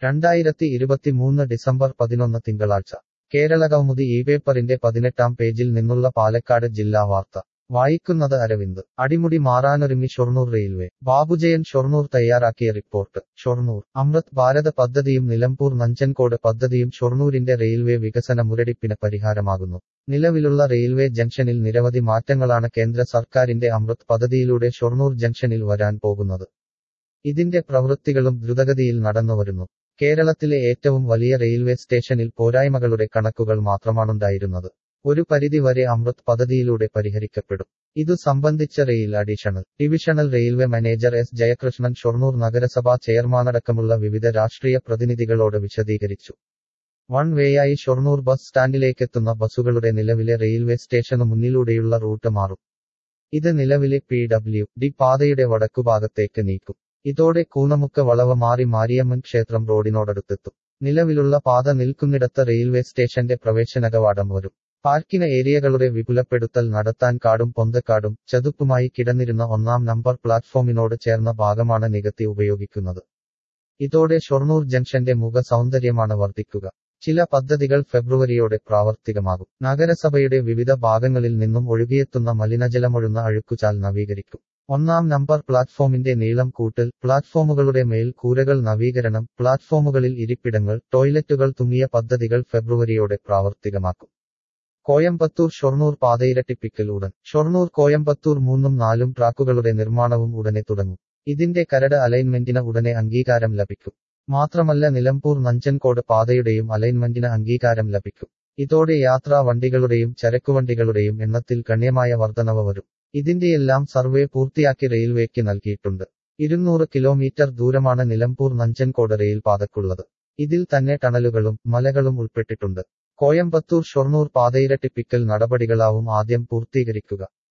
രണ്ടായിരത്തി ഇരുപത്തിമൂന്ന് ഡിസംബർ പതിനൊന്ന് തിങ്കളാഴ്ച കേരളകൗമുദി ഈ പേപ്പറിന്റെ പതിനെട്ടാം പേജിൽ നിന്നുള്ള പാലക്കാട് ജില്ലാ വാർത്ത വായിക്കുന്നത് അരവിന്ദ് അടിമുടി മാറാനൊരുങ്ങി ഷൊർണൂർ റെയിൽവേ ബാബുജയൻ ഷൊർണൂർ തയ്യാറാക്കിയ റിപ്പോർട്ട് ഷൊർണൂർ അമൃത് ഭാരത് പദ്ധതിയും നിലമ്പൂർ നഞ്ചൻകോട് പദ്ധതിയും ഷൊർണൂരിന്റെ റെയിൽവേ വികസന മുരടിപ്പിന് പരിഹാരമാകുന്നു നിലവിലുള്ള റെയിൽവേ ജംഗ്ഷനിൽ നിരവധി മാറ്റങ്ങളാണ് കേന്ദ്ര സർക്കാരിന്റെ അമൃത് പദ്ധതിയിലൂടെ ഷൊർണൂർ ജംഗ്ഷനിൽ വരാൻ പോകുന്നത് ഇതിന്റെ പ്രവൃത്തികളും ദ്രുതഗതിയിൽ നടന്നുവരുന്നു കേരളത്തിലെ ഏറ്റവും വലിയ റെയിൽവേ സ്റ്റേഷനിൽ പോരായ്മകളുടെ കണക്കുകൾ മാത്രമാണുണ്ടായിരുന്നത് ഒരു പരിധി വരെ അമൃത് പദ്ധതിയിലൂടെ പരിഹരിക്കപ്പെടും ഇതു സംബന്ധിച്ച rail additional divisional railway manager S Jayakrishnan Shoranur നഗരസഭാ ചെയർമാനടക്കമുള്ള വിവിധ രാഷ്ട്രീയ പ്രതിനിധികളോട് വിശദീകരിച്ചു വൺ വേയായി ഷൊർണൂർ ബസ് സ്റ്റാൻഡിലേക്കെത്തുന്ന ബസ്സുകളുടെ നിലവിലെ റെയിൽവേ സ്റ്റേഷനു മുന്നിലൂടെയുള്ള റൂട്ട് മാറും ഇത് നിലവിലെ പി ഡബ്ല്യു ഡി പാതയുടെ വടക്കുഭാഗത്തേക്ക് നീക്കും ഇതോടെ കൂനമുക്ക് വളവ് മാറി മാരിയമ്മൻ ക്ഷേത്രം റോഡിനോടടുത്തെത്തും നിലവിലുള്ള പാത നിൽക്കുന്നിടത്ത് റെയിൽവേ സ്റ്റേഷന്റെ പ്രവേശന കവാടം വരും പാർക്കിംഗ് ഏരിയകളുടെ വിപുലപ്പെടുത്തൽ നടത്താൻ കാടും പൊന്തക്കാടും ചതുപ്പുമായി കിടന്നിരുന്ന ഒന്നാം നമ്പർ പ്ലാറ്റ്ഫോമിനോട് ചേർന്ന ഭാഗമാണ് നികത്തി ഉപയോഗിക്കുന്നത് ഇതോടെ ഷൊർണൂർ ജംഗ്ഷന്റെ മുഖ സൗന്ദര്യമാണ് വർദ്ധിക്കുക ചില പദ്ധതികൾ ഫെബ്രുവരിയോടെ പ്രാവർത്തികമാകും നഗരസഭയുടെ വിവിധ ഭാഗങ്ങളിൽ നിന്നും ഒഴുകിയെത്തുന്ന മലിനജലമൊഴുന്ന അഴുക്കുചാൽ നവീകരിക്കും ഒന്നാം നമ്പർ പ്ലാറ്റ്ഫോമിന്റെ നീളം കൂട്ടൽ പ്ലാറ്റ്ഫോമുകളുടെ മേൽ കൂരകൾ നവീകരണം പ്ലാറ്റ്ഫോമുകളിൽ ഇരിപ്പിടങ്ങൾ ടോയ്ലറ്റുകൾ തുങ്ങിയ പദ്ധതികൾ ഫെബ്രുവരിയോടെ പ്രാവർത്തികമാക്കും കോയമ്പത്തൂർ ഷൊർണൂർ പാതയിരട്ടിപ്പിക്കൽ ഉടൻ ഷൊർണൂർ കോയമ്പത്തൂർ മൂന്നും നാലും ട്രാക്കുകളുടെ നിർമ്മാണവും ഉടനെ തുടങ്ങും ഇതിന്റെ കരട് അലൈൻമെന്റിന് ഉടനെ അംഗീകാരം ലഭിക്കും മാത്രമല്ല നിലമ്പൂർ നഞ്ചൻകോട് പാതയുടെയും അലൈൻമെന്റിന് അംഗീകാരം ലഭിക്കും ഇതോടെ യാത്രാ വണ്ടികളുടെയും ചരക്കുവണ്ടികളുടെയും എണ്ണത്തിൽ ഗണ്യമായ വർധനവ് വരും ഇതിന്റെയെല്ലാം സർവേ പൂർത്തിയാക്കി റെയിൽവേക്ക് നൽകിയിട്ടുണ്ട് ഇരുന്നൂറ് കിലോമീറ്റർ ദൂരമാണ് നിലമ്പൂർ നഞ്ചൻകോട് റെയിൽ പാതക്കുള്ളത് ഇതിൽ തന്നെ ടണലുകളും മലകളും ഉൾപ്പെട്ടിട്ടുണ്ട് കോയമ്പത്തൂർ ഷൊർണൂർ പാതയിരട്ടിപ്പിക്കൽ നടപടികളാവും ആദ്യം പൂർത്തീകരിക്കുക